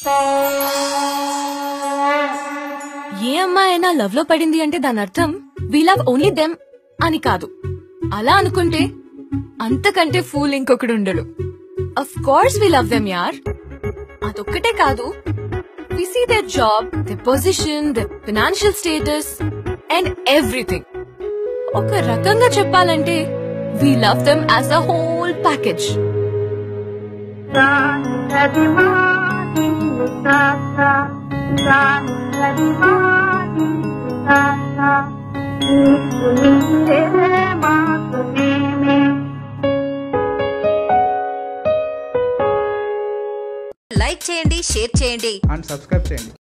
ఏ అమ్మాయి అయినా లవ్ లో పడింది అంటే దాని అర్థం వీ లవ్ ఓన్లీ దెమ్ అని కాదు అలా అనుకుంటే అంతకంటే ఫూల్ ఇంకొకడు ఉండడు of course we love them యార్ అదొక్కటే కాదు we see their job the position the financial status and everything ఒక రకంగా చెప్పాలంటే we love them as a whole package like చేయండి షేర్ చేయండి అండ్ సబ్స్క్రైబ్ చేయండి